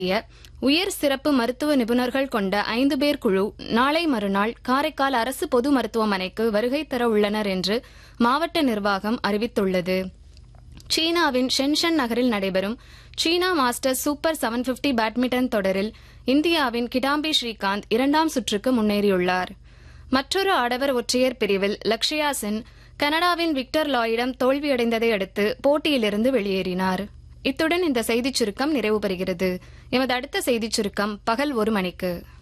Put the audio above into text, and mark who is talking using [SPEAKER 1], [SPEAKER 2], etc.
[SPEAKER 1] உயர் சிறப்பு மருத்துவ நிபுணர்கள் கொண்ட ஐந்து பேர் குழு நாளை மறுநாள் காரைக்கால் அரசு பொது மருத்துவமனைக்கு வருகை தர உள்ளனர் என்று மாவட்ட நிர்வாகம் அறிவித்துள்ளது சீனாவின் ஷென்ஷன் நகரில் நடைபெறும் China masters super seven fifty badminton தொடரில் இந்தியாவின் கிடாம்பி ஸ்ரீகாந்த் இரண்டாம் சுற்றுக்கு முன்னேறியுள்ளார் மற்றொரு ஆடவர் ஒற்றையர் பிரிவில் லக்ஷயா சென் கனடாவின் விக்டர் லாயிடம் தோல்வியடைந்ததை அடுத்து போட்டியிலிருந்து வெளியேறினார் இத்துடன் இந்த செய்திச் சுருக்கம் நிறைவு பெறுகிறது எமது அடுத்த செய்திச் சுருக்கம் பகல் ஒரு மணிக்கு